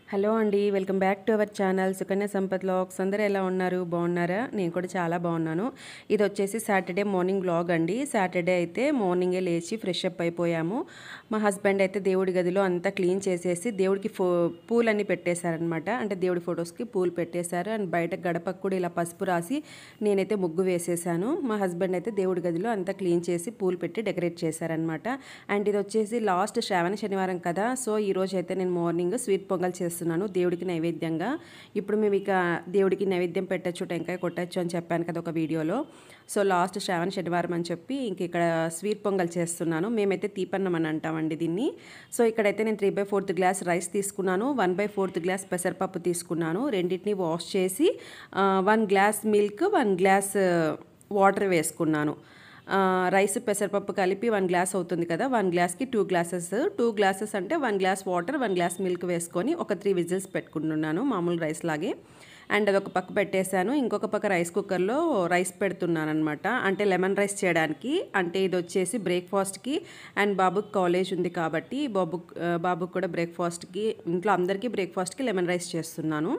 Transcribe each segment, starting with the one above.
hello అండి welcome back to our channel Sukanya Sampath logs అందరూ ఎలా ఉన్నారు బాగున్నారా నేను కూడా చాలా బాగున్నాను ఇది వచ్చేసి సాటర్డే మార్నింగ్ వ్లాగ్ అండి సాటర్డే అయితే మార్నింగే లేచి ఫ్రెష్ అప్ అయిపోయాము మా హస్బెండ్ అయితే దేవుడి గదిలో అంతా క్లీన్ చేసేసి దేవుడికి ఫో పూలన్నీ పెట్టేశారనమాట అంటే దేవుడి ఫొటోస్కి పూలు పెట్టేశారు అండ్ బయట గడపకు కూడా ఇలా పసుపు రాసి నేనైతే ముగ్గు వేసేసాను మా హస్బెండ్ అయితే దేవుడి గదిలో అంతా క్లీన్ చేసి పూలు పెట్టి డెకరేట్ చేశారనమాట అండ్ ఇది వచ్చేసి లాస్ట్ శ్రావణ శనివారం కదా సో ఈ రోజు అయితే నేను మార్నింగ్ స్వీట్ పొంగల్ చేస్తున్నాను దేవుడికి నైవేద్యంగా ఇప్పుడు మేము ఇక దేవుడికి నైవేద్యం పెట్టచ్చు టెంకాయ కొట్టచ్చు అని చెప్పాను కదా ఒక వీడియోలో సో లాస్ట్ శ్రావణ శనివారం అని చెప్పి ఇంక ఇక్కడ స్వీట్ పొంగల్ చేస్తున్నాను మేమైతే తీపన్నం అని అంటామండి దీన్ని సో ఇక్కడైతే నేను three by fourth glass rice తీసుకున్నాను వన్ బై ఫోర్త్ గ్లాస్ పెసరపప్పు తీసుకున్నాను రెండింటిని వాష్ చేసి one glass milk one glass water వేసుకున్నాను ఆ, రైస్ పెసరపప్పు కలిపి వన్ గ్లాస్ అవుతుంది కదా వన్ గ్లాస్కి టూ గ్లాసెస్ టూ గ్లాసెస్ అంటే one glass water one glass milk వేసుకొని ఒక త్రీ విజిల్స్ పెట్టుకుంటున్నాను మామూలు రైస్ లాగే అండ్ అదొక పక్క పెట్టేశాను ఇంకొక పక్క రైస్ కుక్కర్లో రైస్ పెడుతున్నాను అనమాట అంటే లెమన్ రైస్ చేయడానికి అంటే ఇది వచ్చేసి బ్రేక్ఫాస్ట్కి అండ్ బాబుకి కాలేజ్ ఉంది కాబట్టి బాబు బాబుకి కూడా బ్రేక్ఫాస్ట్కి ఇంట్లో అందరికీ బ్రేక్ఫాస్ట్కి లెమన్ రైస్ చేస్తున్నాను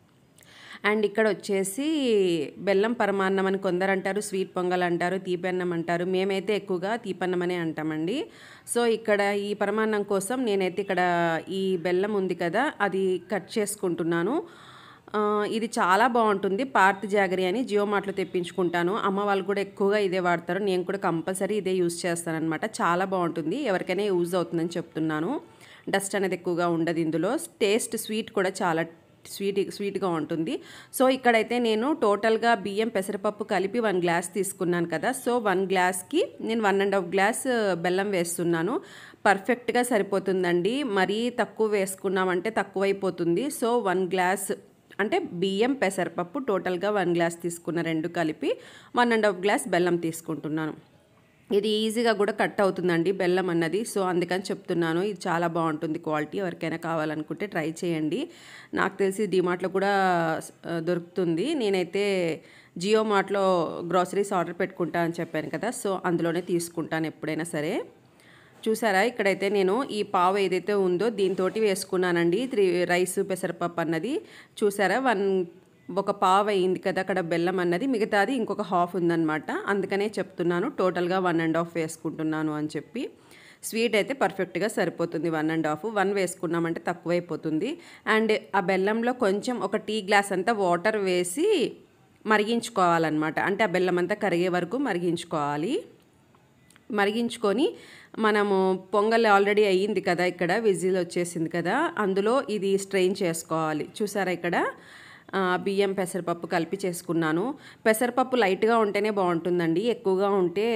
అండ్ ఇక్కడ వచ్చేసి బెల్లం పరమాన్నం అని కొందరు అంటారు స్వీట్ పొంగల్ అంటారు తీపన్నం అంటారు మేమైతే ఎక్కువగా తీపన్నం అనే అంటామండి సో ఇక్కడ ఈ పరమాన్నం కోసం నేనైతే ఇక్కడ ఈ బెల్లం ఉంది కదా అది కట్ చేసుకుంటున్నాను ఆ, ఇది చాలా బాగుంటుంది పార్త్ జాగరి అని జియో మార్ట్లో తెప్పించుకుంటాను అమ్మ వాళ్ళు కూడా ఎక్కువగా ఇదే వాడతారు నేను కూడా కంపల్సరీ ఇదే యూజ్ చేస్తాను అనమాట చాలా బాగుంటుంది ఎవరికైనా యూజ్ అవుతుందని చెప్తున్నాను డస్ట్ అనేది ఎక్కువగా ఉండదు ఇందులో టేస్ట్ స్వీట్ కూడా చాలా స్వీట్ స్వీట్గా ఉంటుంది సో ఇక్కడైతే నేను టోటల్గా బియ్యం పెసరపప్పు కలిపి వన్ గ్లాస్ తీసుకున్నాను కదా సో వన్ గ్లాస్కి నేను వన్ అండ్ హాఫ్ గ్లాస్ బెల్లం వేస్తున్నాను పర్ఫెక్ట్గా సరిపోతుందండి మరీ తక్కువ వేసుకున్నామంటే తక్కువైపోతుంది సో వన్ గ్లాస్ అంటే బియ్యం పెసరపప్పు టోటల్గా వన్ గ్లాస్ తీసుకున్న రెండు కలిపి వన్ అండ్ హాఫ్ గ్లాస్ బెల్లం తీసుకుంటున్నాను ఇది ఈజీగా కూడా కట్ అవుతుందండి బెల్లం అన్నది సో అందుకని చెప్తున్నాను ఇది చాలా బాగుంటుంది క్వాలిటీ ఎవరికైనా కావాలనుకుంటే ట్రై చేయండి నాకు తెలిసి డిమార్ట్లో కూడా ఆ, దొరుకుతుంది నేనైతే జియో మార్ట్లో గ్రాసరీస్ ఆర్డర్ పెట్టుకుంటా అని చెప్పాను కదా సో అందులోనే తీసుకుంటాను ఎప్పుడైనా సరే చూసారా ఇక్కడైతే నేను ఈ పావు ఏదైతే ఉందో దీంతో వేసుకున్నానండి త్రీ రైస్ పెసరపప్పు అన్నది చూసారా వన్ ఒక పావు అయింది కదా అక్కడ బెల్లం అన్నది మిగతాది ఇంకొక హాఫ్ ఉందన్నమాట అందుకనే చెప్తున్నాను టోటల్గా వన్ అండ్ హాఫ్ వేసుకుంటున్నాను అని చెప్పి స్వీట్ అయితే పర్ఫెక్ట్గా సరిపోతుంది వన్ అండ్ హాఫ్ వన్ వేసుకున్నామంటే తక్కువైపోతుంది అండ్ ఆ బెల్లంలో కొంచెం ఒక టీ గ్లాస్ అంతా వాటర్ వేసి మరిగించుకోవాలన్నమాట అంటే ఆ బెల్లం అంతా కరిగే వరకు మరిగించుకోవాలి మరిగించుకొని మనము పొంగల్ ఆల్రెడీ అయ్యింది కదా ఇక్కడ విజిల్ వచ్చేసింది కదా అందులో ఇది స్ట్రెయిన్ చేసుకోవాలి చూసారా ఇక్కడ ఆ, బియ్యం పెసరపప్పు కలిపి చేసుకున్నాను పెసరపప్పు లైట్గా ఉంటేనే బాగుంటుందండి ఎక్కువగా ఉంటే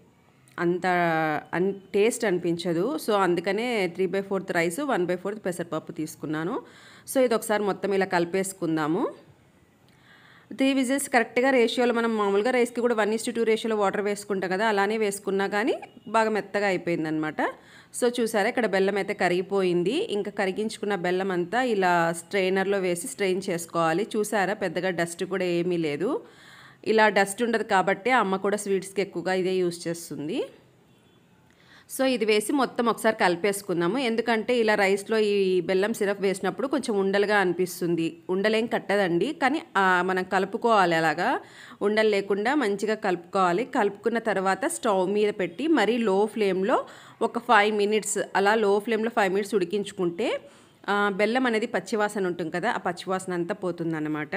అంత అన్ టేస్ట్ అనిపించదు సో అందుకనే three by fourth rice one by fourth పెసరపప్పు తీసుకున్నాను సో ఇది ఒకసారి మొత్తం ఇలా కలిపేసుకుందాము త్రీ విజిల్స్ కరెక్ట్గా రేషియోలో మనం మామూలుగా రైస్కి కూడా వన్ ఇస్ టూ రేషియోలో వాటర్ వేసుకుంటాం కదా అలానే వేసుకున్నా కానీ బాగా మెత్తగా అయిపోయింది అనమాట సో చూసారా ఇక్కడ బెల్లం అయితే కరిగిపోయింది ఇంకా కరిగించుకున్న బెల్లం అంతా ఇలా స్ట్రైనర్లో వేసి స్ట్రెయిన్ చేసుకోవాలి చూసారా పెద్దగా డస్ట్ కూడా ఏమీ లేదు ఇలా డస్ట్ ఉండదు కాబట్టి అమ్మ కూడా స్వీట్స్కి ఎక్కువగా ఇదే యూస్ చేస్తుంది సో ఇది వేసి మొత్తం ఒకసారి కలిపేసుకుందాము ఎందుకంటే ఇలా రైస్లో ఈ బెల్లం సిరప్ వేసినప్పుడు కొంచెం ఉండలుగా అనిపిస్తుంది ఉండలేం కట్టదండి కానీ ఆ, మనం కలుపుకోవాలి అలాగా ఉండలు లేకుండా మంచిగా కలుపుకోవాలి కలుపుకున్న తర్వాత స్టవ్ మీద పెట్టి మరీ లో ఫ్లేమ్లో ఒక ఫైవ్ మినిట్స్ అలా లో ఫ్లేమ్లో ఫైవ్ మినిట్స్ ఉడికించుకుంటే ఆ, బెల్లం అనేది పచ్చివాసన ఉంటుంది కదా ఆ పచ్చివాసన అంతా పోతుందన్నమాట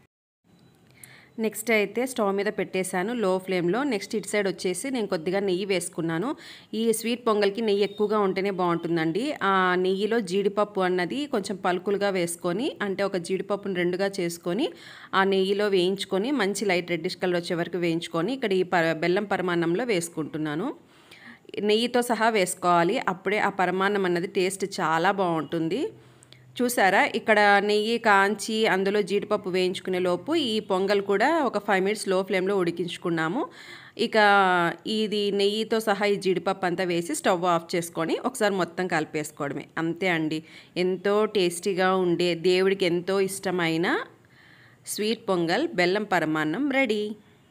నెక్స్ట్ అయితే స్టవ్ మీద పెట్టేశాను లో ఫ్లేమ్లో నెక్స్ట్ ఇటు సైడ్ వచ్చేసి నేను కొద్దిగా నెయ్యి వేసుకున్నాను ఈ స్వీట్ పొంగల్కి నెయ్యి ఎక్కువగా ఉంటేనే బాగుంటుందండి ఆ నెయ్యిలో జీడిపప్పు అన్నది కొంచెం పలుకులుగా వేసుకొని అంటే ఒక జీడిపప్పును రెండుగా చేసుకొని ఆ నెయ్యిలో వేయించుకొని మంచి లైట్ రెడ్డిష్ కలర్ వచ్చే వరకు వేయించుకొని ఇక్కడ ఈ ప బెల్లం పరమాన్నంలో వేసుకుంటున్నాను నెయ్యితో సహా వేసుకోవాలి అప్పుడే ఆ పరమాన్నం అన్నది టేస్ట్ చాలా బాగుంటుంది చూసారా ఇక్కడ నెయ్యి కాంచి అందులో జీడిపప్పు వేయించుకునే లోపు ఈ పొంగల్ కూడా ఒక ఫైవ్ మినిట్స్ లో ఫ్లేమ్లో ఉడికించుకున్నాము ఇక ఇది నెయ్యితో సహా ఈ జీడిపప్పు అంతా వేసి స్టవ్ ఆఫ్ చేసుకొని ఒకసారి మొత్తం కలిపేసుకోవడమే అంతే అండి ఎంతో టేస్టీగా ఉండే దేవుడికి ఎంతో ఇష్టమైన స్వీట్ పొంగల్ బెల్లం పరమాన్నం రెడీ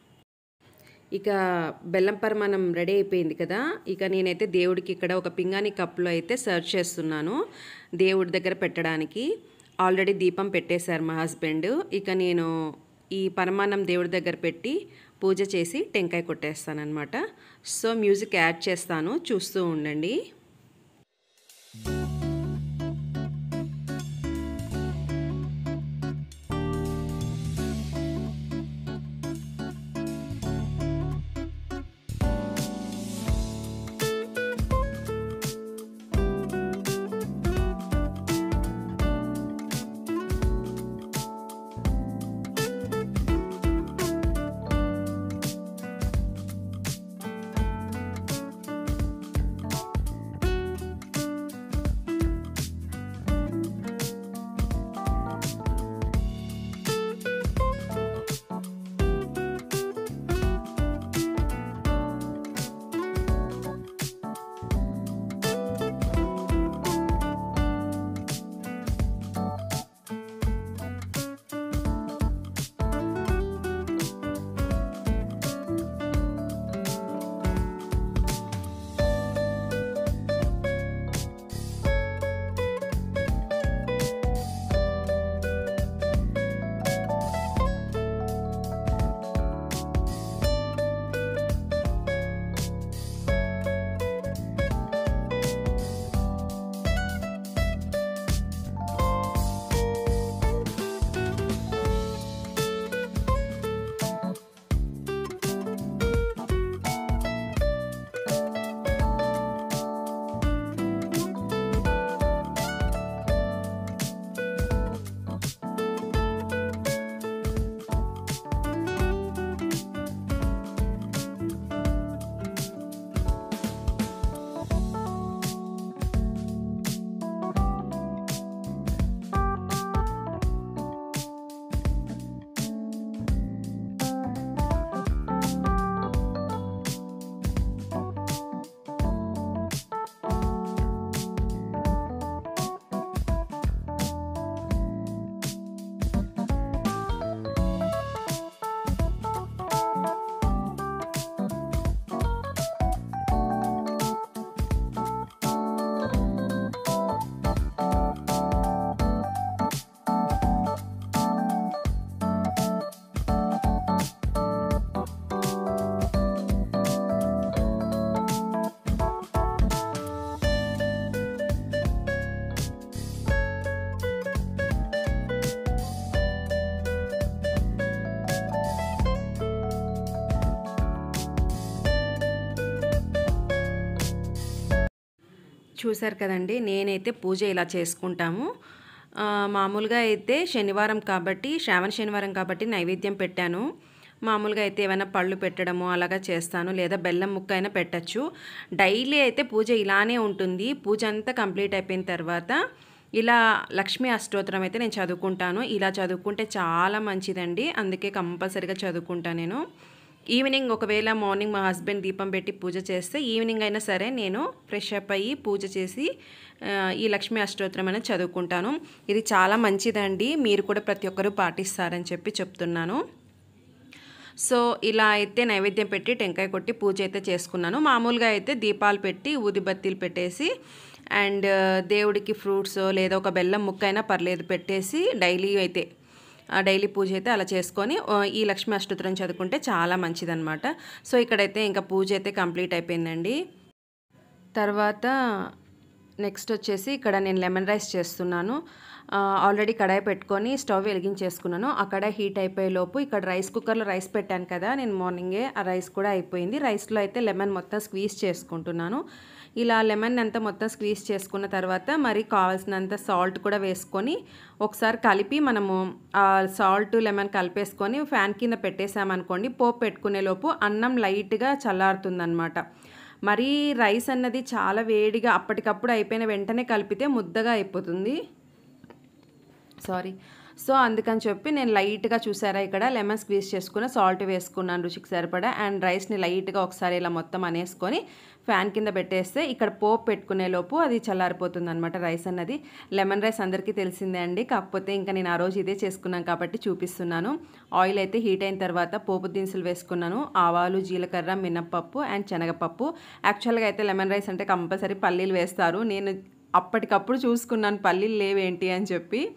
ఇక బెల్లం పరమాణం రెడీ అయిపోయింది కదా ఇక నేనైతే దేవుడికి ఇక్కడ ఒక పింగాణి కప్లో అయితే సర్వ్ చేస్తున్నాను దేవుడి దగ్గర పెట్టడానికి ఆల్రెడీ దీపం పెట్టేశారు మా హస్బెండ్ ఇక నేను ఈ పరమాన్నం దేవుడి దగ్గర పెట్టి పూజ చేసి టెంకాయ కొట్టేస్తానమాట సో మ్యూజిక్ యాడ్ చేస్తాను చూస్తూ ఉండండి చూశారు కదండి నేనైతే పూజ ఇలా చేసుకుంటాము ఆ, మామూలుగా అయితే శనివారం కాబట్టి శ్రావణ శనివారం కాబట్టి నైవేద్యం పెట్టాను మామూలుగా అయితే ఏమైనా పళ్ళు పెట్టడము అలాగా చేస్తాను లేదా బెల్లం ముక్క అయినా పెట్టచ్చు డైలీ అయితే పూజ ఇలానే ఉంటుంది పూజ అంతా కంప్లీట్ అయిపోయిన తర్వాత ఇలా లక్ష్మీ అష్టోత్తరం అయితే నేను చదువుకుంటాను ఇలా చదువుకుంటే చాలా మంచిదండి అందుకే కంపల్సరీగా చదువుకుంటాను నేను ఈవినింగ్ ఒకవేళ మార్నింగ్ మా హస్బెండ్ దీపం పెట్టి పూజ చేస్తే ఈవినింగ్ అయినా సరే నేను ఫ్రెష్ అప్ అయ్యి పూజ చేసి ఆ, ఈ లక్ష్మీ అష్టోత్తరం అనేది చదువుకుంటాను ఇది చాలా మంచిదండి మీరు కూడా ప్రతి ఒక్కరూ పాటిస్తారని చెప్పి చెప్తున్నాను సో ఇలా అయితే నైవేద్యం పెట్టి టెంకాయ కొట్టి పూజ అయితే చేసుకున్నాను మామూలుగా అయితే దీపాలు పెట్టి ఊదిబత్తీలు పెట్టేసి అండ్ దేవుడికి ఫ్రూట్స్ లేదా ఒక బెల్లం ముక్క అయినా పర్లేదు పెట్టేసి డైలీ అయితే ఆ డైలీ పూజ అయితే అలా చేసుకొని ఆ, ఈ లక్ష్మీ అష్టోత్తరం చదువుకుంటే చాలా మంచిదన్నమాట సో ఇక్కడైతే ఇంకా పూజ అయితే కంప్లీట్ అయిపోయిందండి తర్వాత నెక్స్ట్ వచ్చేసి ఇక్కడ నేను లెమన్ రైస్ చేస్తున్నాను ఆ, ఆల్రెడీ కడాయి పెట్టుకొని స్టవ్ వెలిగించేసుకున్నాను ఆ కడాయి హీట్ అయిపోయే లోపు ఇక్కడ రైస్ కుక్కర్లో రైస్ పెట్టాను కదా నేను మార్నింగే ఆ రైస్ కూడా అయిపోయింది రైస్లో అయితే లెమన్ మొత్తం స్క్వీజ్ చేసుకుంటున్నాను ఇలా లెమన్ అంతా మొత్తం స్క్వీజ్ చేసుకున్న తర్వాత మరి కావాల్సినంత సాల్ట్ కూడా వేసుకొని ఒకసారి కలిపి మనము ఆ సాల్ట్ లెమన్ కలిపేసుకొని ఫ్యాన్ కింద పెట్టేసామనుకోండి పోపు పెట్టుకునే లోపు అన్నం లైట్గా చల్లారుతుందన్నమాట మరీ రైస్ అన్నది చాలా వేడిగా అప్పటికప్పుడు అయిపోయిన వెంటనే కలిపితే ముద్దగా అయిపోతుంది సారీ సో అందుకని చెప్పి నేను లైట్గా చూసారా ఇక్కడ లెమన్ స్క్వీజ్ చేసుకుని సాల్ట్ వేసుకున్నాను రుచికి సరిపడా అండ్ రైస్ని లైట్గా ఒకసారి ఇలా మొత్తం అనేసుకొని ఫ్యాన్ కింద పెట్టేస్తే ఇక్కడ పోపు పెట్టుకునే లోపు అది చల్లారిపోతుంది అనమాట రైస్ అన్నది లెమన్ రైస్ అందరికీ తెలిసిందే అండి కాకపోతే ఇంకా నేను ఆ రోజు ఇదే చేసుకున్నాను కాబట్టి చూపిస్తున్నాను ఆయిల్ అయితే హీట్ అయిన తర్వాత పోపు దినుసులు వేసుకున్నాను ఆవాలు జీలకర్ర మినప్పప్పు అండ్ శనగపప్పు యాక్చువల్గా అయితే లెమన్ రైస్ అంటే కంపల్సరీ పల్లీలు వేస్తారు నేను అప్పటికప్పుడు చూసుకున్నాను పల్లీలు లేవేంటి అని చెప్పి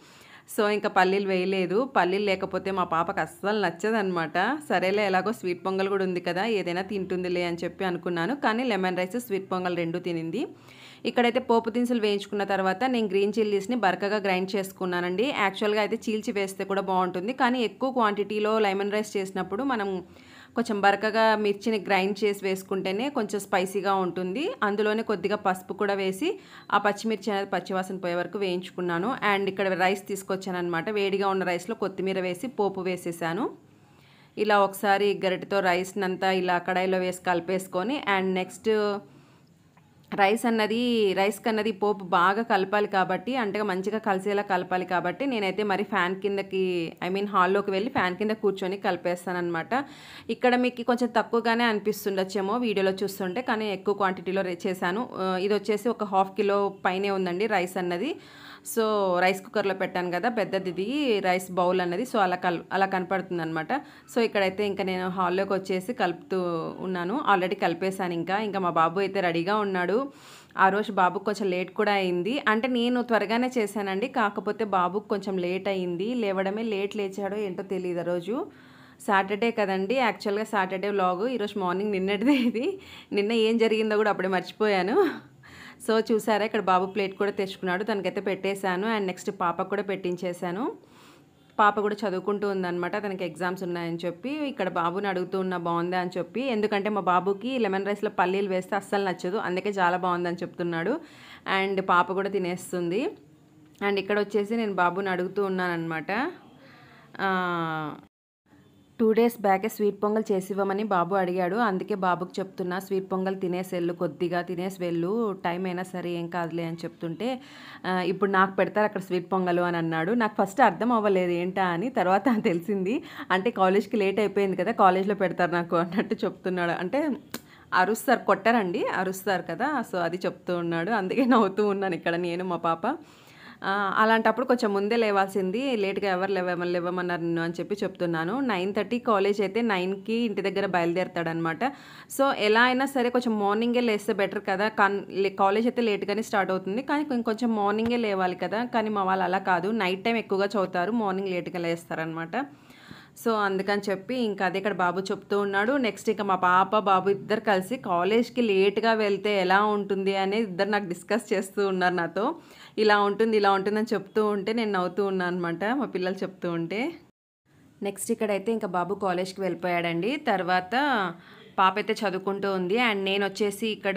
సో ఇంకా పల్లీలు వేయలేదు పల్లీలు లేకపోతే మా పాపకు అస్సలు నచ్చదనమాట సరేలే ఎలాగో స్వీట్ పొంగల్ కూడా ఉంది కదా ఏదైనా తింటుందిలే అని చెప్పి అనుకున్నాను కానీ లెమన్ రైస్ స్వీట్ పొంగల్ రెండు తినింది ఇక్కడైతే పోపు దినుసులు వేయించుకున్న తర్వాత నేను గ్రీన్ చిల్లీస్ని బరకగా గ్రైండ్ చేసుకున్నానండి యాక్చువల్గా అయితే చీల్చి వేస్తే కూడా బాగుంటుంది కానీ ఎక్కువ క్వాంటిటీలో లెమన్ రైస్ చేసినప్పుడు మనం కొంచెం బరకగా మిర్చిని గ్రైండ్ చేసి వేసుకుంటేనే కొంచెం స్పైసీగా ఉంటుంది అందులోనే కొద్దిగా పసుపు కూడా వేసి ఆ పచ్చిమిర్చి అనేది పచ్చివాసన పోయే వరకు వేయించుకున్నాను అండ్ ఇక్కడ రైస్ తీసుకొచ్చాను అనమాట వేడిగా ఉన్న రైస్లో కొత్తిమీర వేసి పోపు వేసేసాను ఇలా ఒకసారి గరిటెతో రైస్ని అంతా ఇలా కడాయిలో వేసి కలిపేసుకొని అండ్ నెక్స్ట్ రైస్ అన్నది రైస్ కన్నది పోపు బాగా కలపాలి కాబట్టి అంటే మంచిగా కలిసేలా కలపాలి కాబట్టి నేనైతే మరి ఫ్యాన్ కిందకి ఐ మీన్ హాల్లోకి వెళ్ళి ఫ్యాన్ కింద కూర్చొని కలిపేస్తానమాట ఇక్కడ మీకు కొంచెం తక్కువగానే అనిపిస్తుండొచ్చేమో వీడియోలో చూస్తుంటే కానీ ఎక్కువ క్వాంటిటీలో రే- చేశాను ఆ, ఇది వచ్చేసి ఒక హాఫ్ కిలో పైనే ఉందండి రైస్ అన్నది సో రైస్ కుక్కర్లో పెట్టాను కదా పెద్దది ఇది రైస్ బౌల్ అన్నది సో అలా కల్ అలా కనపడుతుంది అనమాట సో ఇక్కడైతే ఇంకా నేను హాల్లోకి వచ్చేసి కలుపుతూ ఉన్నాను ఆల్రెడీ కలిపేశాను ఇంకా ఇంకా మా బాబు అయితే రెడీగా ఉన్నాడు ఆ రోజు బాబుకు కొంచెం లేట్ కూడా అయింది అంటే నేను త్వరగానే చేశానండి కాకపోతే బాబుకు కొంచెం లేట్ అయింది లేవడమే లేట్ లేచాడో ఏంటో తెలియదు ఆ రోజు సాటర్డే కదండి యాక్చువల్గా సాటర్డే వ్లాగు ఈరోజు మార్నింగ్ నిన్నటిదే ఇది నిన్న ఏం జరిగిందో కూడా అప్పుడే మర్చిపోయాను సో చూసారా ఇక్కడ బాబు ప్లేట్ కూడా తెచ్చుకున్నాడు తనకైతే పెట్టేశాను అండ్ నెక్స్ట్ పాపకు కూడా పెట్టించేశాను పాప కూడా చదువుకుంటూ ఉందన్నమాట తనకి ఎగ్జామ్స్ ఉన్నాయని చెప్పి ఇక్కడ బాబుని అడుగుతూ ఉన్నా బాగుందా అని చెప్పి ఎందుకంటే మా బాబుకి లెమన్ రైస్లో పల్లీలు వేస్తే అస్సలు నచ్చదు అందుకే చాలా బాగుందని చెప్తున్నాడు అండ్ పాప కూడా తినేస్తుంది అండ్ ఇక్కడ వచ్చేసి నేను బాబుని అడుగుతూ ఉన్నానమాట టూ డేస్ బ్యాకే స్వీట్ పొంగల్ చేసి ఇవ్వమని బాబు అడిగాడు అందుకే బాబుకి చెప్తున్నా స్వీట్ పొంగల్ తినేసి వెళ్ళు కొద్దిగా తినేసి వెళ్ళు టైం అయినా సరే ఏం కాదులే అని చెప్తుంటే ఆ, ఇప్పుడు నాకు పెడతారు అక్కడ స్వీట్ పొంగల్ అని అన్నాడు నాకు ఫస్ట్ అర్థం అవ్వలేదు ఏంటా అని తర్వాత తెలిసింది అంటే కాలేజ్కి లేట్ అయిపోయింది కదా కాలేజ్లో పెడతారు నాకు అన్నట్టు చెప్తున్నాడు అంటే అరుస్తారు కొట్టరండి అరుస్తారు కదా సో అది చెప్తూ ఉన్నాడు అందుకే నవ్వుతూ ఉన్నాను ఇక్కడ నేను మా పాప ఆ, అలాంటప్పుడు కొంచెం ముందే లేవాల్సింది లేట్గా ఎవరు లేవ లేవమన్నారు నిన్ను అని చెప్పి చెప్తున్నాను నైన్ థర్టీ కాలేజ్ అయితే నైన్కి ఇంటి దగ్గర బయలుదేరతాడనమాట సో ఎలా అయినా సరే కొంచెం మార్నింగే లేస్తే బెటర్ కదా కాన్ కాలేజ్ అయితే లేట్గానే స్టార్ట్ అవుతుంది కానీ కొం- కొంచెం మార్నింగే లేవాలి కదా కానీ మా వాళ్ళు అలా కాదు నైట్ టైం ఎక్కువగా చదువుతారు మార్నింగ్ లేట్గా లేస్తారనమాట సో అందుకని చెప్పి ఇంకా అదే ఇక్కడ బాబు చెప్తూ ఉన్నాడు నెక్స్ట్ ఇంకా మా పాప బాబు ఇద్దరు కలిసి కాలేజ్కి లేట్గా వెళ్తే ఎలా ఉంటుంది అనేది ఇద్దరు నాకు డిస్కస్ చేస్తూ ఉన్నారు నాతో ఇలా ఉంటుంది ఇలా ఉంటుందని చెప్తూ ఉంటే నేను నవ్వుతూ ఉన్నాను అనమాట మా పిల్లలు చెప్తూ ఉంటే నెక్స్ట్ ఇక్కడైతే ఇంకా బాబు కాలేజ్కి వెళ్ళిపోయాడండి తర్వాత పాప అయితే చదువుకుంటూ ఉంది అండ్ నేను వచ్చేసి ఇక్కడ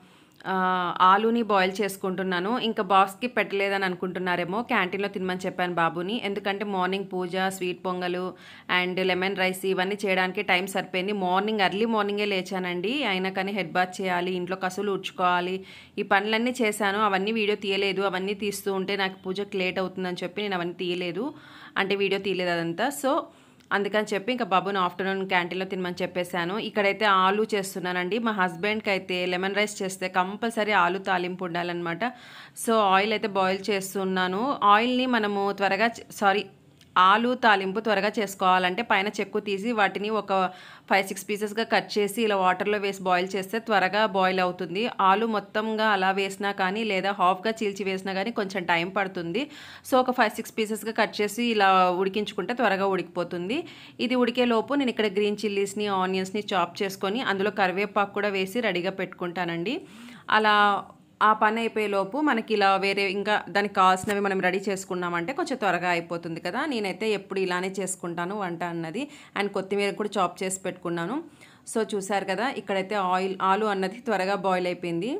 ఆ, ఆలూని బాయిల్ చేసుకుంటున్నాను ఇంకా బాక్స్కి పెట్టలేదని అనుకుంటున్నారేమో క్యాంటీన్లో తినమని చెప్పాను బాబుని ఎందుకంటే మార్నింగ్ పూజ sweet pongal and lemon rice ఇవన్నీ చేయడానికి టైం సరిపోయింది మార్నింగ్ ఎర్లీ మార్నింగే లేచానండి అయినా కానీ హెడ్ బాత్ చేయాలి ఇంట్లో కసులు ఉడ్చుకోవాలి ఈ పనులన్నీ చేశాను అవన్నీ వీడియో తీయలేదు అవన్నీ తీస్తూ ఉంటే నాకు పూజకి లేట్ అవుతుందని చెప్పి నేను అవన్నీ తీయలేదు అంటే వీడియో తీయలేదు అదంతా సో అందుకని చెప్పి ఇంకా బాబుని ఆఫ్టర్నూన్ క్యాంటీన్లో తినమని చెప్పేశాను ఇక్కడైతే ఆలు చేస్తున్నానండి మా హస్బెండ్కి అయితే లెమన్ రైస్ చేస్తే కంపల్సరీ ఆలు తాలింపు ఉండాలన్నమాట సో ఆయిల్ అయితే బాయిల్ చేస్తున్నాను ఆయిల్ని మనము త్వరగా సారీ ఆలు తాలింపు త్వరగా చేసుకోవాలంటే పైన చెక్కు తీసి వాటిని ఒక ఫైవ్ సిక్స్ పీసెస్గా కట్ చేసి ఇలా వాటర్లో వేసి బాయిల్ చేస్తే త్వరగా బాయిల్ అవుతుంది ఆలు మొత్తంగా అలా వేసినా కానీ లేదా హాఫ్గా చీల్చి వేసినా కానీ కొంచెం టైం పడుతుంది సో ఒక ఫైవ్ సిక్స్ పీసెస్గా కట్ చేసి ఇలా ఉడికించుకుంటే త్వరగా ఉడికిపోతుంది ఇది ఉడికే లోపు నేను ఇక్కడ గ్రీన్ చిల్లీస్ని ఆనియన్స్ని చాప్ చేసుకొని అందులో కరివేపాకు కూడా వేసి రెడీగా పెట్టుకుంటానండి అలా ఆ పని అయిపోయేలోపు మనకి ఇలా వేరే ఇంకా దానికి కావాల్సినవి మనం రెడీ చేసుకున్నామంటే కొంచెం త్వరగా అయిపోతుంది కదా నేనైతే ఎప్పుడు ఇలానే చేసుకుంటాను వంట అన్నది అండ్ కొత్తిమీర కూడా చాప్ చేసి పెట్టుకున్నాను సో చూసారు కదా ఇక్కడైతే ఆయిల్ ఆలు అన్నది త్వరగా బాయిల్ అయిపోయింది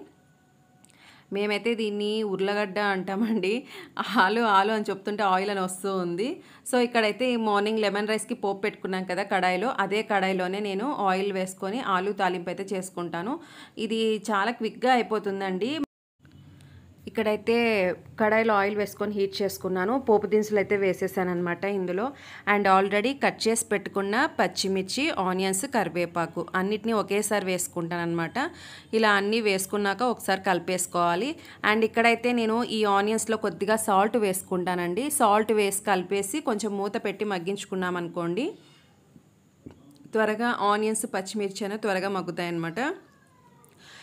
మేమైతే దీన్ని ఉర్లగడ్డ అంటామండి ఆలు ఆలు అని చెప్తుంటే ఆయిల్ అని వస్తూ ఉంది సో ఇక్కడైతే ఈ మార్నింగ్ లెమన్ రైస్కి పోపు పెట్టుకున్నాం కదా కడాయిలో అదే కడాయిలోనే నేను ఆయిల్ వేసుకొని ఆలు తాలింపు అయితే చేసుకుంటాను ఇది చాలా క్విక్గా అయిపోతుందండి ఇక్కడైతే కడాయిలో ఆయిల్ వేసుకొని హీట్ చేసుకున్నాను పోపు దినుసులు అయితే వేసేసాను అనమాట ఇందులో అండ్ ఆల్రెడీ కట్ చేసి పెట్టుకున్న పచ్చిమిర్చి ఆనియన్స్ కరివేపాకు అన్నిటినీ ఒకేసారి వేసుకుంటాను అనమాట ఇలా అన్నీ వేసుకున్నాక ఒకసారి కలిపేసుకోవాలి అండ్ ఇక్కడైతే నేను ఈ ఆనియన్స్లో కొద్దిగా సాల్ట్ వేసుకుంటానండి సాల్ట్ వేసి కలిపేసి కొంచెం మూత పెట్టి మగ్గించుకున్నాం అనుకోండి త్వరగా ఆనియన్స్ పచ్చిమిర్చి అనేవి త్వరగా మగ్గుతాయి అన్నమాట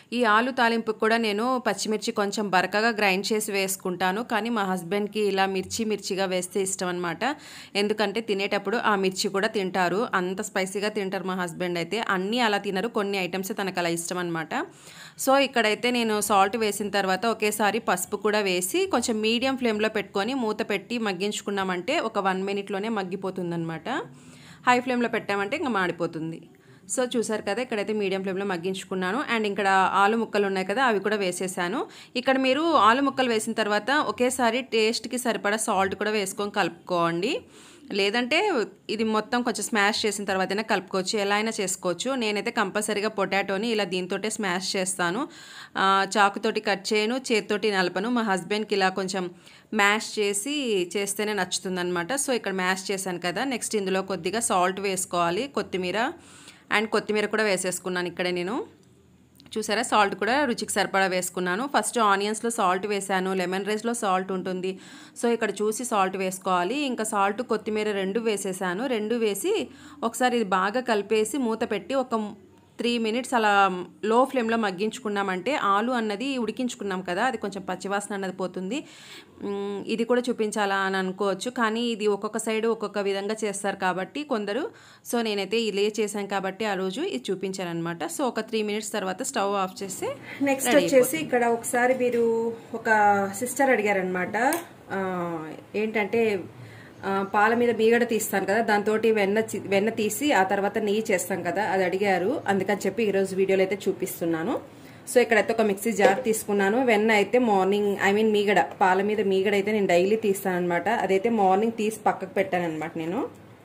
ఈ ఆలు తాలింపుకి కూడా నేను పచ్చిమిర్చి కొంచెం బరకగా గ్రైండ్ చేసి వేసుకుంటాను కానీ మా హస్బెండ్కి ఇలా మిర్చి మిర్చిగా వేస్తే ఇష్టం అనమాట ఎందుకంటే తినేటప్పుడు ఆ మిర్చి కూడా తింటారు అంత స్పైసీగా తింటారు మా హస్బెండ్ అయితే అన్నీ అలా తినరు కొన్ని ఐటమ్స్ తనకు అలా ఇష్టం అనమాట సో ఇక్కడైతే నేను సాల్ట్ వేసిన తర్వాత ఒకేసారి పసుపు కూడా వేసి కొంచెం మీడియం ఫ్లేమ్లో పెట్టుకొని మూత పెట్టి మగ్గించుకున్నామంటే ఒక వన్ మినిట్లోనే మగ్గిపోతుందన్నమాట హై ఫ్లేమ్లో పెట్టామంటే ఇంకా మాడిపోతుంది సో చూసారు కదా ఇక్కడైతే మీడియం ఫ్లేమ్లో మగ్గించుకున్నాను అండ్ ఇక్కడ ఆలు ముక్కలు ఉన్నాయి కదా అవి కూడా వేసేసాను ఇక్కడ మీరు ఆలు ముక్కలు వేసిన తర్వాత ఒకేసారి టేస్ట్కి సరిపడా సాల్ట్ కూడా వేసుకొని కలుపుకోండి లేదంటే ఇది మొత్తం కొంచెం స్మాష్ చేసిన తర్వాతనే కలుపుకోవచ్చు ఎలా అయినా చేసుకోవచ్చు నేనైతే కంపల్సరీగా పొటాటోని ఇలా దీంతోటే స్మాష్ చేస్తాను చాకుతోటి కట్ చేయను చేతితోటి నలపను మా హస్బెండ్కి ఇలా కొంచెం మ్యాష్ చేసి చేస్తేనే నచ్చుతుందనమాట సో ఇక్కడ మ్యాష్ చేశాను కదా నెక్స్ట్ ఇందులో కొద్దిగా సాల్ట్ వేసుకోవాలి కొత్తిమీర అండ్ కొత్తిమీర కూడా వేసేసుకున్నాను ఇక్కడ నేను చూసారా సాల్ట్ కూడా రుచికి సరిపడా వేసుకున్నాను ఫస్ట్ ఆనియన్స్లో సాల్ట్ వేసాను లెమన్ రైస్లో సాల్ట్ ఉంటుంది సో ఇక్కడ చూసి సాల్ట్ వేసుకోవాలి ఇంకా సాల్ట్ కొత్తిమీర రెండు వేసేసాను రెండు వేసి ఒకసారి ఇది బాగా కలిపేసి మూత పెట్టి ఒక త్రీ మినిట్స్ అలా లో ఫ్లేమ్లో మగ్గించుకున్నామంటే ఆలు అన్నది ఉడికించుకున్నాం కదా అది కొంచెం పచ్చివాసన అన్నది పోతుంది ఇది కూడా చూపించాలా అని అనుకోవచ్చు కానీ ఇది ఒక్కొక్క సైడ్ ఒక్కొక్క విధంగా చేస్తారు కాబట్టి కొందరు సో నేనైతే ఇలా చేశాను కాబట్టి ఆ రోజు ఇది చూపించాను అనమాట సో ఒక త్రీ మినిట్స్ తర్వాత స్టవ్ ఆఫ్ చేసి నెక్స్ట్ వచ్చేసి ఇక్కడ ఒకసారి మీరు ఒక సిస్టర్ అడిగారనమాట ఏంటంటే పాల మీద మీగడ తీస్తాను కదా దాంతో వెన్న వెన్న తీసి ఆ తర్వాత నెయ్యి చేస్తాం కదా అది అడిగారు అందుకని చెప్పి ఈరోజు వీడియోలో అయితే చూపిస్తున్నాను సో ఇక్కడైతే ఒక మిక్సీ జార్ తీసుకున్నాను వెన్న అయితే మార్నింగ్ ఐ మీన్ మీగడ పాల మీద మీగడ అయితే నేను డైలీ తీస్తాను అనమాట అదైతే మార్నింగ్ తీసి పక్కకు పెట్టాను అనమాట నేను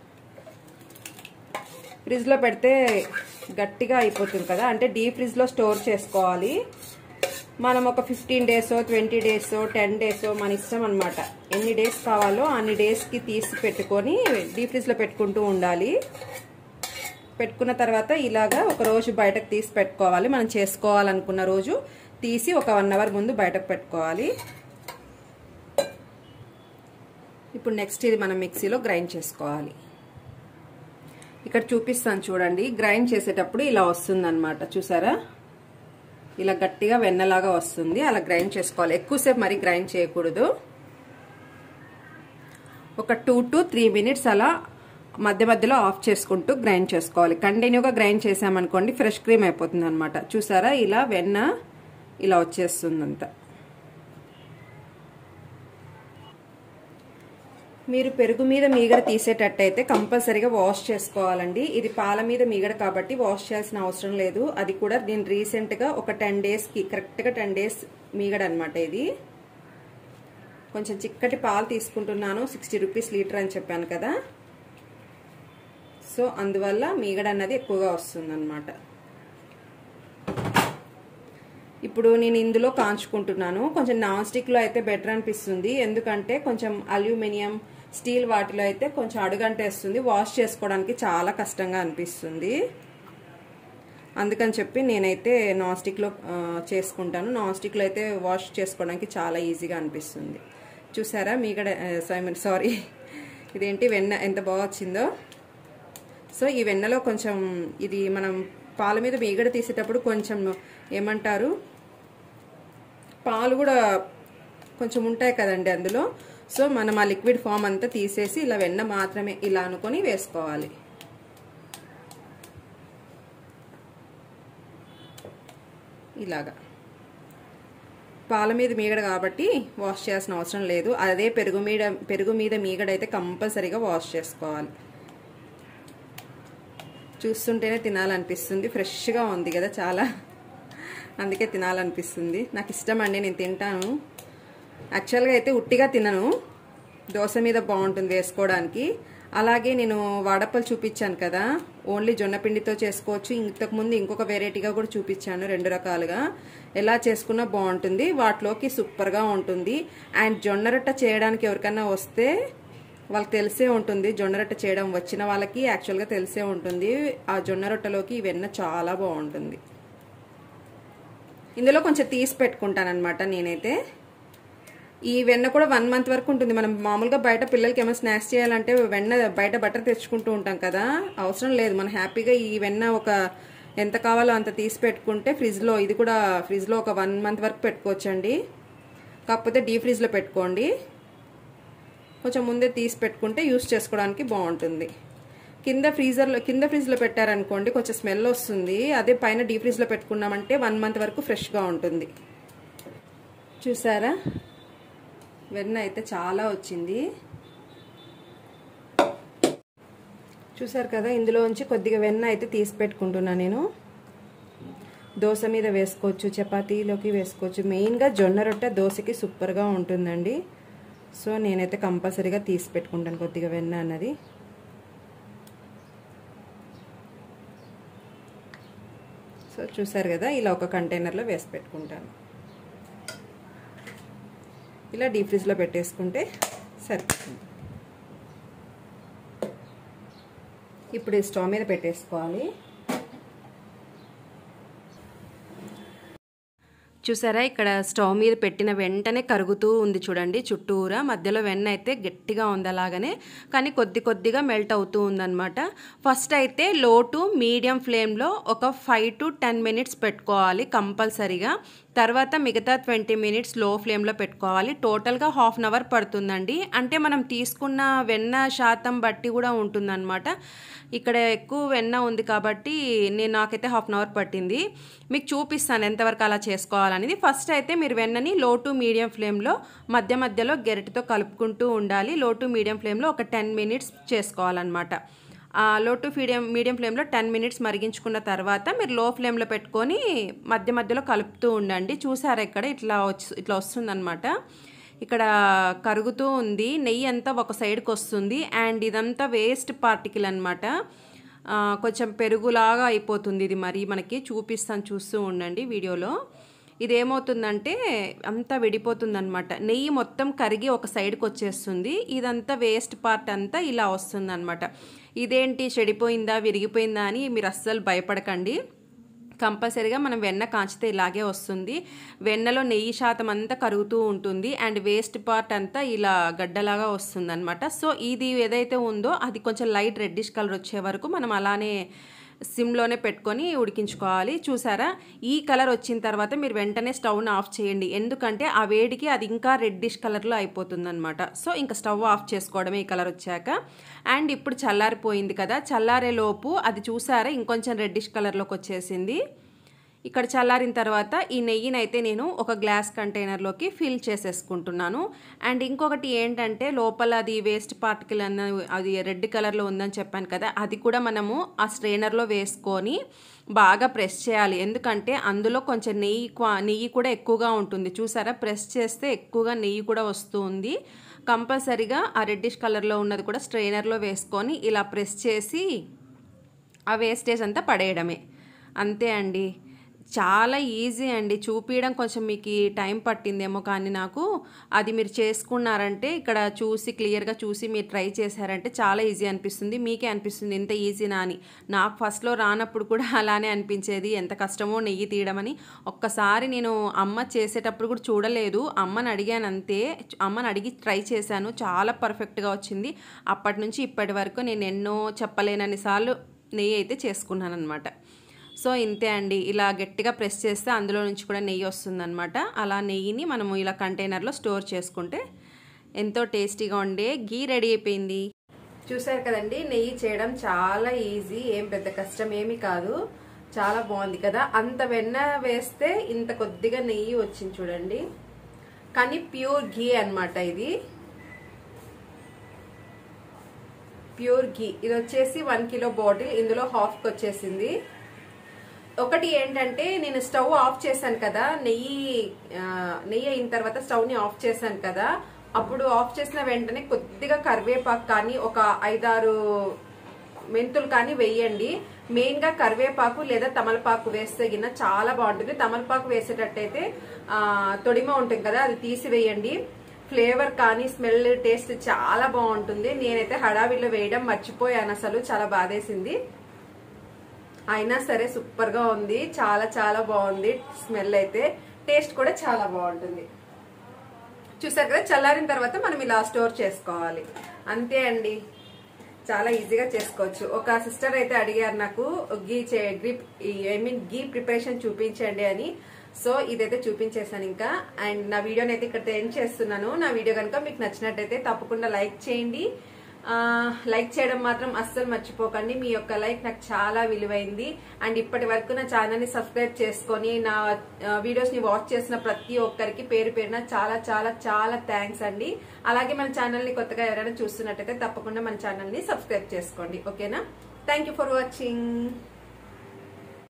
ఫ్రిడ్జ్లో పెడితే గట్టిగా అయిపోతుంది కదా అంటే డీప్ ఫ్రిడ్జ్లో స్టోర్ చేసుకోవాలి మనం ఒక fifteen days twenty days ten days మన ఇష్టం అనమాట ఎన్ని డేస్ కావాలో అన్ని డేస్కి తీసి పెట్టుకొని డీప్ ఫ్రిడ్జ్లో పెట్టుకుంటూ ఉండాలి పెట్టుకున్న తర్వాత ఇలాగా ఒక రోజు బయటకు తీసి పెట్టుకోవాలి మనం చేసుకోవాలనుకున్న రోజు తీసి ఒక వన్ అవర్ ముందు బయటకు పెట్టుకోవాలి ఇప్పుడు నెక్స్ట్ ఇది మనం మిక్సీలో గ్రైండ్ చేసుకోవాలి ఇక్కడ చూపిస్తాను చూడండి గ్రైండ్ చేసేటప్పుడు ఇలా వస్తుంది చూసారా ఇలా గట్టిగా వెన్నలాగా వస్తుంది అలా గ్రైండ్ చేసుకోవాలి ఎక్కువసేపు మరి గ్రైండ్ చేయకూడదు ఒక టూ టు త్రీ మినిట్స్ అలా మధ్య మధ్యలో ఆఫ్ చేసుకుంటూ గ్రైండ్ చేసుకోవాలి కంటిన్యూగా గ్రైండ్ చేసామనుకోండి ఫ్రెష్ క్రీమ్ అయిపోతుంది అనమాట చూసారా ఇలా వెన్న ఇలా వచ్చేస్తుంది అంతా మీరు పెరుగు మీద మీగడ తీసేటట్టయితే కంపల్సరీగా వాష్ చేసుకోవాలండి ఇది పాల మీద మీగడ కాబట్టి వాష్ చేయాల్సిన అవసరం లేదు అది కూడా నేను రీసెంట్గా ఒక టెన్ డేస్కి కరెక్ట్గా టెన్ డేస్ మీగడ అనమాట ఇది కొంచెం చిక్కటి పాలు తీసుకుంటున్నాను సిక్స్టీ రూపీస్ లీటర్ అని చెప్పాను కదా సో అందువల్ల మీగడ అన్నది ఎక్కువగా వస్తుంది అనమాట ఇప్పుడు నేను ఇందులో కాంచుకుంటున్నాను కొంచెం నాన్ స్టిక్లో అయితే బెటర్ అనిపిస్తుంది ఎందుకంటే కొంచెం అల్యూమినియం స్టీల్ వాటిలో అయితే కొంచెం అడుగంటేస్తుంది వాష్ చేసుకోవడానికి చాలా కష్టంగా అనిపిస్తుంది అందుకని చెప్పి నేనైతే నాన్ స్టిక్లో చేసుకుంటాను నాన్ స్టిక్లో అయితే వాష్ చేసుకోవడానికి చాలా ఈజీగా అనిపిస్తుంది చూసారా మీగడ సారీ ఇదేంటి వెన్న ఎంత బాగా వచ్చిందో సో ఈ వెన్నలో కొంచెం ఇది మనం పాల మీద మీగడ తీసేటప్పుడు కొంచెం ఏమంటారు పాలు కూడా కొంచెం ఉంటాయి కదండి అందులో సో మనం ఆ లిక్విడ్ ఫామ్ అంతా తీసేసి ఇలా వెన్న మాత్రమే ఇలా అనుకొని వేసుకోవాలి ఇలాగా పాల మీద మీగడ కాబట్టి వాష్ చేయాల్సిన అవసరం లేదు అదే పెరుగు మీద పెరుగు మీద మీగడ అయితే కంపల్సరీగా వాష్ చేసుకోవాలి చూస్తుంటేనే తినాలనిపిస్తుంది ఫ్రెష్గా ఉంది కదా చాలా అందుకే తినాలనిపిస్తుంది నాకు ఇష్టం అండి నేను తింటాను యాక్చువల్గా అయితే ఉట్టిగా తినను దోశ మీద బాగుంటుంది వేసుకోవడానికి అలాగే నేను వాడప్పలు చూపించాను కదా ఓన్లీ జొన్న పిండితో చేసుకోవచ్చు ఇంతకుముందు ఇంకొక వెరైటీగా కూడా చూపించాను రెండు రకాలుగా ఎలా చేసుకున్నా బాగుంటుంది వాటిలోకి సూపర్గా ఉంటుంది అండ్ జొన్న రొట్టె చేయడానికి ఎవరికైనా వస్తే వాళ్ళకి తెలిసే ఉంటుంది జొన్న రొట్టె చేయడం వచ్చిన వాళ్ళకి యాక్చువల్గా తెలిసే ఉంటుంది ఆ జొన్న రొట్టెలోకి వెన్న చాలా బాగుంటుంది ఇందులో కొంచెం తీసి పెట్టుకుంటాను అనమాట నేనైతే ఈ వెన్న కూడా వన్ మంత్ వరకు ఉంటుంది మనం మామూలుగా బయట పిల్లలకి ఏమైనా స్నాక్స్ చేయాలంటే వెన్న బయట బటర్ తెచ్చుకుంటూ ఉంటాం కదా అవసరం లేదు మనం హ్యాపీగా ఈ వెన్న ఒక ఎంత కావాలో అంత తీసి పెట్టుకుంటే ఫ్రిడ్జ్లో ఇది కూడా ఫ్రిడ్జ్లో ఒక వన్ మంత్ వరకు పెట్టుకోవచ్చండి కాకపోతే డీ ఫ్రిడ్జ్లో పెట్టుకోండి కొంచెం ముందే తీసి పెట్టుకుంటే యూస్ చేసుకోవడానికి బాగుంటుంది కింద ఫ్రీజర్లో కింద ఫ్రిడ్జ్లో పెట్టారనుకోండి కొంచెం స్మెల్ వస్తుంది అదే పైన డీ ఫ్రిడ్జ్లో పెట్టుకున్నామంటే వన్ మంత్ వరకు ఫ్రెష్గా ఉంటుంది చూసారా వెన్న అయితే చాలా వచ్చింది చూసారు కదా ఇందులోంచి కొద్దిగా వెన్న అయితే తీసి పెట్టుకుంటున్నా నేను దోశ మీద వేసుకోవచ్చు చపాతీలోకి వేసుకోవచ్చు మెయిన్గా జొన్న రొట్టె దోశకి సూపర్గా ఉంటుందండి సో నేనైతే కంపల్సరీగా తీసి పెట్టుకుంటాను కొద్దిగా వెన్న అన్నది సో చూసారు కదా ఇలా ఒక కంటైనర్లో వేసి పెట్టుకుంటాను ఇలా డీప్ ఫ్రిడ్జ్లో పెట్టేసుకుంటే సరిపోతుంది ఇప్పుడు ఈ స్టవ్ మీద పెట్టేసుకోవాలి చూసారా ఇక్కడ స్టవ్ మీద పెట్టిన వెంటనే కరుగుతూ ఉంది చూడండి చుట్టూరా మధ్యలో వెన్న అయితే గట్టిగా ఉంది అలాగనే కానీ కొద్ది కొద్దిగా మెల్ట్ అవుతూ ఉందన్నమాట ఫస్ట్ అయితే లో టు మీడియం ఫ్లేమ్లో ఒక ఫైవ్ టు టెన్ మినిట్స్ పెట్టుకోవాలి కంపల్సరీగా తర్వాత మిగతా ట్వంటీ మినిట్స్ లో ఫ్లేమ్లో పెట్టుకోవాలి టోటల్గా హాఫ్ అన్ అవర్ పడుతుందండి అంటే మనం తీసుకున్న వెన్న శాతం బట్టి కూడా ఉంటుందన్నమాట ఇక్కడ ఎక్కువ వెన్న ఉంది కాబట్టి నేను నాకైతే హాఫ్ అన్ అవర్ పట్టింది మీకు చూపిస్తాను ఎంతవరకు అలా చేసుకోవాలనేది ఫస్ట్ అయితే మీరు వెన్నని లో టు మీడియం ఫ్లేమ్లో మధ్య మధ్యలో గెరటితో కలుపుకుంటూ ఉండాలి లో టు మీడియం ఫ్లేమ్లో ఒక టెన్ మినిట్స్ చేసుకోవాలన్నమాట లో టు మీడియం మీడియం ఫ్లేమ్లో టెన్ మినిట్స్ మరిగించుకున్న తర్వాత మీరు లో ఫ్లేమ్లో పెట్టుకొని మధ్య మధ్యలో కలుపుతూ ఉండండి చూసారా ఇక్కడ ఇట్లా వచ్చి ఇట్లా వస్తుందన్నమాట ఇక్కడ కరుగుతూ ఉంది నెయ్యి అంతా ఒక సైడ్కి వస్తుంది అండ్ ఇదంతా వేస్ట్ పార్టికల్ అనమాట కొంచెం పెరుగులాగా అయిపోతుంది ఇది మరి మనకి చూపిస్తాను చూస్తూ ఉండండి వీడియోలో ఇది ఏమవుతుందంటే అంతా విడిపోతుందన్నమాట నెయ్యి మొత్తం కరిగి ఒక సైడ్కి వచ్చేస్తుంది ఇదంతా వేస్ట్ పార్ట్ అంతా ఇలా వస్తుందన్నమాట ఇదేంటి చెడిపోయిందా విరిగిపోయిందా అని మీరు అస్సలు భయపడకండి కంపల్సరీగా మనం వెన్న కాంచితే ఇలాగే వస్తుంది వెన్నలో నెయ్యి శాతం అంతా కరుగుతూ ఉంటుంది అండ్ వేస్ట్ పార్ట్ అంతా ఇలా గడ్డలాగా వస్తుంది అనమాట సో ఇది ఏదైతే ఉందో అది కొంచెం లైట్ రెడ్డిష్ కలర్ వచ్చే వరకు మనం అలానే సిమ్లోనే పెట్టుకొని ఉడికించుకోవాలి చూసారా ఈ కలర్ వచ్చిన తర్వాత మీరు వెంటనే స్టవ్ని ఆఫ్ చేయండి ఎందుకంటే ఆ వేడికి అది ఇంకా రెడ్డిష్ కలర్లో అయిపోతుందన్నమాట సో ఇంకా స్టవ్ ఆఫ్ చేసుకోవడమే ఈ కలర్ వచ్చాక అండ్ ఇప్పుడు చల్లారిపోయింది కదా చల్లారే లోపు అది చూసారా ఇంకొంచెం రెడ్డిష్ కలర్లోకి వచ్చేసింది ఇక్కడ చల్లారిన తర్వాత ఈ నెయ్యిని అయితే నేను ఒక గ్లాస్ కంటైనర్లోకి ఫిల్ చేసేసుకుంటున్నాను అండ్ ఇంకొకటి ఏంటంటే లోపల అది వేస్ట్ పార్టికల్ అన్న అది రెడ్ కలర్లో ఉందని చెప్పాను కదా అది కూడా మనము ఆ స్ట్రైనర్లో వేసుకొని బాగా ప్రెస్ చేయాలి ఎందుకంటే అందులో కొంచెం నెయ్యి క్వా నెయ్యి కూడా ఎక్కువగా ఉంటుంది చూసారా ప్రెస్ చేస్తే ఎక్కువగా నెయ్యి కూడా వస్తుంది కంపల్సరీగా ఆ రెడ్డిష్ కలర్లో ఉన్నది కూడా స్ట్రైనర్లో వేసుకొని ఇలా ప్రెస్ చేసి ఆ వేస్టేజ్ అంతా పడేయడమే అంతే అండి చాలా ఈజీ అండి చూపించడం కొంచెం మీకు టైం పట్టిందేమో కానీ నాకు అది మీరు చేసుకున్నారంటే ఇక్కడ చూసి క్లియర్గా చూసి మీరు ట్రై చేశారంటే చాలా ఈజీ అనిపిస్తుంది మీకే అనిపిస్తుంది ఇంత ఈజీనా అని నాకు ఫస్ట్లో రానప్పుడు కూడా అలానే అనిపించేది ఎంత కష్టమో నెయ్యి తీయడమని ఒక్కసారి నేను అమ్మ చేసేటప్పుడు కూడా చూడలేదు అమ్మని అడిగాను అంతే అమ్మని అడిగి ట్రై చేశాను చాలా పర్ఫెక్ట్గా వచ్చింది అప్పటి నుంచి ఇప్పటి వరకు నేను ఎన్నో చెప్పలేనన్ని సార్లు నెయ్యి అయితే చేసుకున్నాను అనమాట సో ఇంతే అండి ఇలా గట్టిగా ప్రెస్ చేస్తే అందులో నుంచి కూడా నెయ్యి వస్తుందన్నమాట అలా నెయ్యిని మనము ఇలా కంటైనర్లో స్టోర్ చేసుకుంటే ఎంతో టేస్టీగా ఉండే గీ రెడీ అయిపోయింది చూసారు కదండి నెయ్యి చేయడం చాలా ఈజీ ఏం పెద్ద కష్టం ఏమీ కాదు చాలా బాగుంది కదా అంత వెన్న వేస్తే ఇంత కొద్దిగా నెయ్యి వచ్చింది చూడండి కానీ ప్యూర్ ఘీ అన్నమాట ఇది ప్యూర్ ఘీ ఇది వచ్చేసి వన్ కిలో బాటిల్ ఇందులో హాఫ్కి వచ్చేసింది ఒకటి ఏంటంటే నేను స్టవ్ ఆఫ్ చేశాను కదా నెయ్యి ఆ, నెయ్యి అయిన తర్వాత స్టవ్ ని ఆఫ్ చేశాను కదా అప్పుడు ఆఫ్ చేసిన వెంటనే కొద్దిగా కరివేపాకు కానీ ఒక ఐదారు మెంతులు కానీ వేయండి మెయిన్ గా కరివేపాకు లేదా తమలపాకు వేస్తే గిన్న చాలా బాగుంటుంది తమలపాకు వేసేటట్టయితే ఆ, తొడిమ ఉంటుంది కదా అది తీసివేయండి ఫ్లేవర్ కానీ స్మెల్ టేస్ట్ చాలా బాగుంటుంది నేనైతే హడావిడిలో వేయడం మర్చిపోయాను అసలు చాలా బాధేసింది అయినా సరే సూపర్ గా ఉంది చాలా చాలా బాగుంది స్మెల్ అయితే టేస్ట్ కూడా చాలా బాగుంటుంది చూసారు కదా చల్లారిన తర్వాత మనం ఇలా స్టోర్ చేసుకోవాలి అంతే అండి చాలా ఈజీగా చేసుకోవచ్చు ఒక సిస్టర్ అయితే అడిగారు నాకు ghee ghee I mean ghee preparation చూపించండి అని సో ఇదైతే చూపించేసాను ఇంకా అండ్ నా వీడియోని అయితే ఇక్కడ ఎండ్ చేస్తున్నాను నా వీడియో కనుక మీకు నచ్చినట్టయితే తప్పకుండా లైక్ చేయండి ఆ, లైక్ చేయడం మాత్రం అస్సలు మర్చిపోకండి మీ యొక్క లైక్ నాకు చాలా విలువైంది అండ్ ఇప్పటి వరకు నా ఛానల్ ని సబ్స్క్రైబ్ చేసుకొని నా ఆ, వీడియోస్ ని వాచ్ చేసిన ప్రతి ఒక్కరికి పేరు పేరున చాలా చాలా చాలా థ్యాంక్స్ అండి అలాగే మన ఛానల్ ని కొత్తగా ఎవరైనా చూస్తున్నట్టయితే తప్పకుండా మన ఛానల్ ని సబ్స్క్రైబ్ చేసుకోండి ఓకేనా థ్యాంక్ ఫర్ వాచింగ్